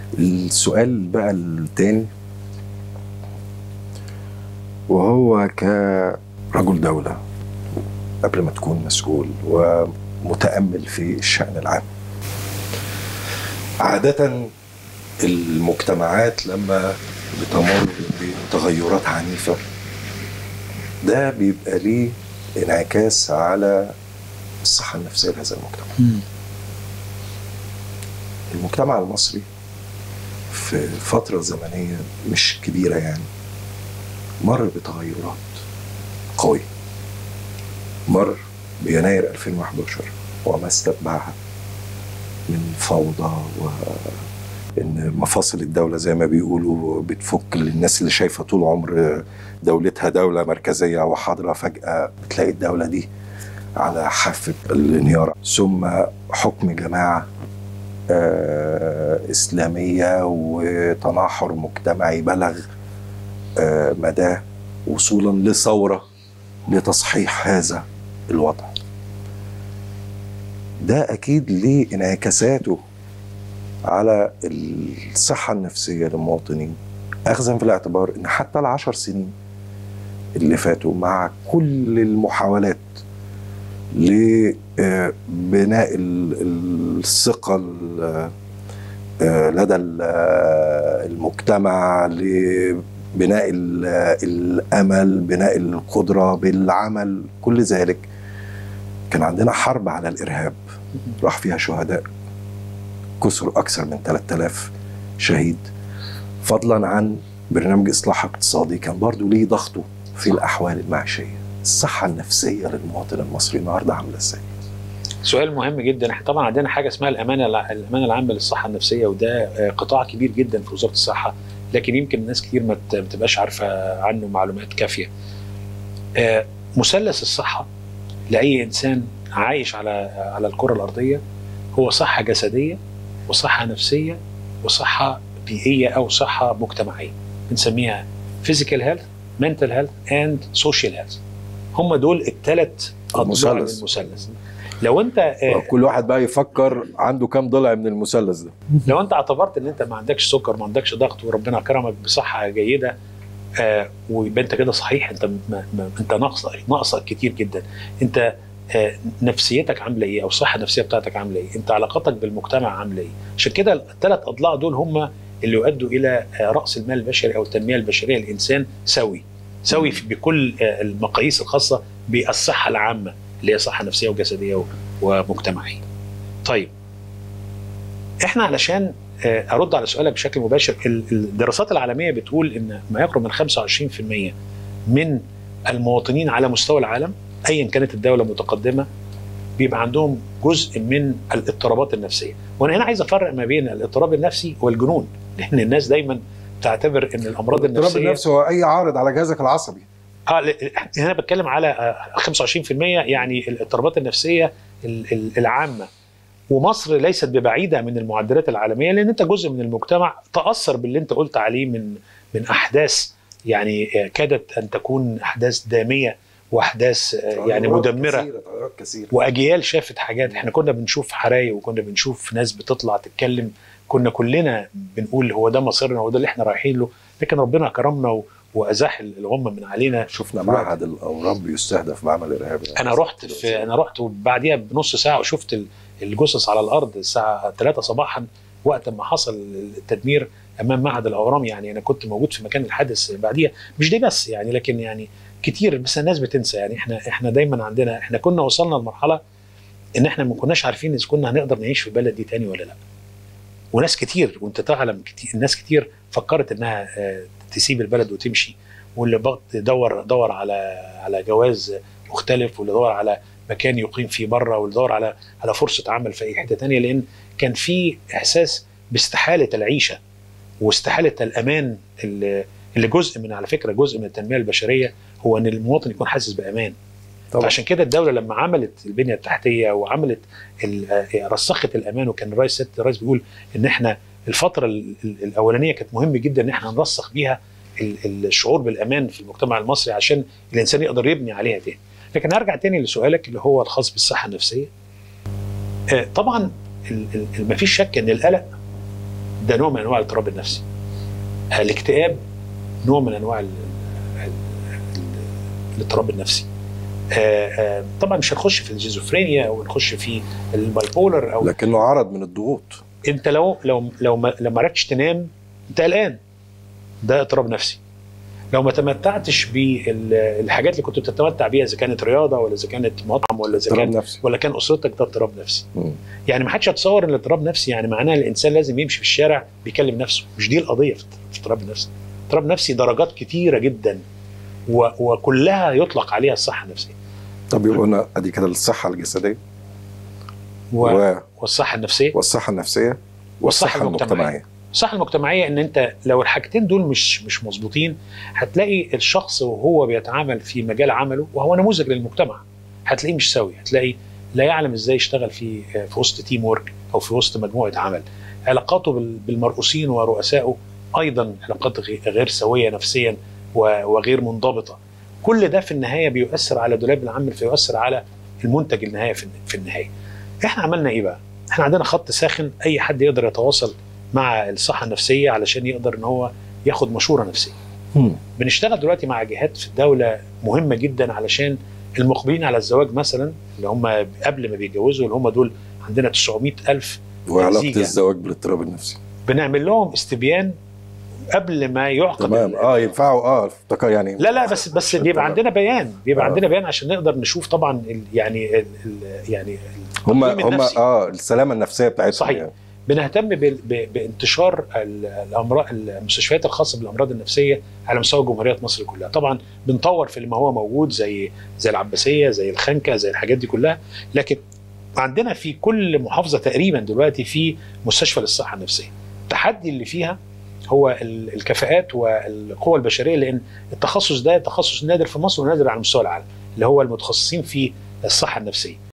السؤال بقى التاني وهو كرجل دولة قبل ما تكون مسؤول ومتأمل في الشأن العام عادة المجتمعات لما بتمر بتغيرات عنيفة ده بيبقى ليه انعكاس على الصحة النفسية لهذا المجتمع المجتمع المصري في فترة زمنية مش كبيرة يعني مر بتغيرات قوية مر بيناير 2011 وما استتبعها من فوضى و ان مفاصل الدولة زي ما بيقولوا بتفك للناس اللي شايفة طول عمر دولتها دولة مركزية وحاضرة فجأة بتلاقي الدولة دي على حافة الانهيار ثم حكم جماعة آه إسلامية وتناحر مجتمعي بلغ آه مداه وصولا لثورة لتصحيح هذا الوضع ده أكيد ليه انعكاساته على الصحة النفسية للمواطنين أخذا في الاعتبار أن حتى العشر سنين اللي فاتوا مع كل المحاولات لبناء الثقة لدى المجتمع لبناء الأمل بناء القدرة بالعمل كل ذلك كان عندنا حرب على الإرهاب راح فيها شهداء كسر أكثر من 3000 شهيد فضلا عن برنامج إصلاح اقتصادي كان برضو ليه ضغطه في الأحوال المعيشية الصحة النفسية للمواطن المصري النهاردة عاملة إزاي؟ سؤال مهم جدا احنا طبعا عندنا حاجه اسمها الامانه الامانه العامه للصحه النفسيه وده قطاع كبير جدا في وزاره الصحه لكن يمكن ناس كتير ما بتبقاش عارفه عنه معلومات كافيه. مثلث الصحه لاي انسان عايش على على الكره الارضيه هو صحه جسديه وصحه نفسيه وصحه بيئيه او صحه مجتمعيه بنسميها physical health mental health and social health هم دول الثلاث اضلاع للمثلث لو انت كل واحد بقى يفكر عنده كام ضلع من المثلث ده لو انت اعتبرت ان انت ما عندكش سكر ما عندكش ضغط وربنا كرمك بصحه جيده آه ويبقى انت كده صحيح انت ما ما انت ناقصك ناقصك كتير جدا انت آه نفسيتك عامله ايه او الصحه النفسيه بتاعتك عامله ايه انت علاقاتك بالمجتمع عامله ايه عشان كده الثلاث اضلاع دول هم اللي يؤدوا الى آه راس المال البشري او التنميه البشريه للانسان سوي سوي بكل المقاييس الخاصه بالصحه العامه اللي هي صحه نفسيه وجسديه ومجتمعيه. طيب احنا علشان ارد على سؤالك بشكل مباشر الدراسات العالميه بتقول ان ما يقرب من 25% من المواطنين على مستوى العالم ايا كانت الدوله متقدمه بيبقى عندهم جزء من الاضطرابات النفسيه وانا هنا عايز افرق ما بين الاضطراب النفسي والجنون لان الناس دايما تعتبر ان الامراض النفسيه الاضطراب النفسي هو اي عارض على جهازك العصبي اه هنا بتكلم على 25% يعني الاضطرابات النفسيه العامه ومصر ليست ببعيده من المعدلات العالميه لان انت جزء من المجتمع تاثر باللي انت قلت عليه من من احداث يعني كادت ان تكون احداث داميه واحداث يعني مدمره كثيرة كثيرة. واجيال شافت حاجات احنا كنا بنشوف حرايق وكنا بنشوف ناس بتطلع تتكلم كنا كلنا بنقول هو ده مصيرنا هو ده اللي احنا رايحين له لكن ربنا كرمنا و... وازاح الغمه من علينا شفنا معهد الاورام بيستهدف بعمل ارهابي انا رحت في انا رحت وبعديها بنص ساعه وشفت الجثث على الارض الساعه 3 صباحا وقت ما حصل التدمير امام معهد الاورام يعني انا كنت موجود في مكان الحادث بعديها مش دي بس يعني لكن يعني كتير بس الناس بتنسى يعني احنا احنا دايما عندنا احنا كنا وصلنا لمرحله ان احنا ما كناش عارفين اذا كنا هنقدر نعيش في البلد دي تاني ولا لا وناس كتير وانت تعلم كتير الناس كتير فكرت انها تسيب البلد وتمشي واللي دور دور على على جواز مختلف واللي دور على مكان يقيم فيه بره واللي دور على على فرصه عمل في اي حته تانية لان كان في احساس باستحاله العيشه واستحاله الامان اللي, اللي جزء من على فكره جزء من التنميه البشريه هو ان المواطن يكون حاسس بامان طبعا. فعشان كده الدوله لما عملت البنيه التحتيه وعملت رسخت الامان وكان الرئيس سياده الرئيس بيقول ان احنا الفتره الاولانيه كانت مهم جدا ان احنا نرسخ بيها الشعور بالامان في المجتمع المصري عشان الانسان يقدر يبني عليها تاني. لكن هرجع تاني لسؤالك اللي هو الخاص بالصحه النفسيه. طبعا ما فيش شك ان القلق ده نوع من انواع الاضطراب النفسي آه، الاكتئاب نوع من انواع ال- ال- ال- الاضطراب النفسي آه، آه، طبعا مش هنخش في الشيزوفرينيا او نخش في الباي بولر او لكنه عرض من الضغوط انت لو لو لو ما لو ما عرفتش تنام انت قلقان ده اضطراب نفسي لو ما تمتعتش بالحاجات اللي كنت بتتمتع بيها اذا كانت رياضه ولا اذا كانت مطعم ولا اذا اضطراب كان نفسي ولا كان اسرتك ده اضطراب نفسي مم. يعني ما حدش يتصور ان الاضطراب نفسي يعني معناه الانسان لازم يمشي في الشارع بيكلم نفسه مش دي القضيه في في الاضطراب النفسي الاضطراب النفسي درجات كتيره جدا و... وكلها يطلق عليها الصحه النفسيه طب يبقى قلنا ادي كده الصحه الجسديه و... و... والصحه النفسيه والصحه النفسيه والصحة والصحه المجتمعية. المجتمعيه الصحه المجتمعيه ان انت لو الحاجتين دول مش مش مظبوطين هتلاقي الشخص وهو بيتعامل في مجال عمله وهو نموذج للمجتمع هتلاقيه مش سوي هتلاقي لا يعلم ازاي يشتغل في في وسط تيم وورك او في وسط مجموعه عمل علاقاته بال- بالمرؤوسين ورؤسائه ايضا علاقات غي- غير سويه نفسيا و- وغير منضبطه كل ده في النهايه بيؤثر على دولاب العمل فيؤثر على المنتج النهائي في في النهايه احنا عملنا ايه بقى احنا عندنا خط ساخن اي حد يقدر يتواصل مع الصحه النفسيه علشان يقدر ان هو ياخد مشوره نفسيه مم. بنشتغل دلوقتي مع جهات في الدوله مهمه جدا علشان المقبلين على الزواج مثلا اللي هم قبل ما بيتجوزوا اللي هم دول عندنا 900 الف وعلاقه نتيجة. الزواج بالاضطراب النفسي بنعمل لهم استبيان قبل ما يعقد تمام ال- اه ينفعوا اه افتكر يعني لا لا بس بس بيبقى تمام. عندنا بيان بيبقى آه. عندنا بيان عشان نقدر نشوف طبعا ال يعني ال ال يعني هم التقييم هم النفسي. اه السلامه النفسيه بتاعتهم صحيح. يعني. بنهتم بال- ب- بانتشار ال- الامراض المستشفيات الخاصه بالامراض النفسيه على مستوى جمهوريه مصر كلها طبعا بنطور في ما هو موجود زي زي العباسيه زي الخنكه زي الحاجات دي كلها لكن عندنا في كل محافظه تقريبا دلوقتي في مستشفى للصحه النفسيه التحدي اللي فيها هو ال- الكفاءات والقوى البشريه لان التخصص ده تخصص نادر في مصر ونادر على مستوى العالم اللي هو المتخصصين في الصحه النفسيه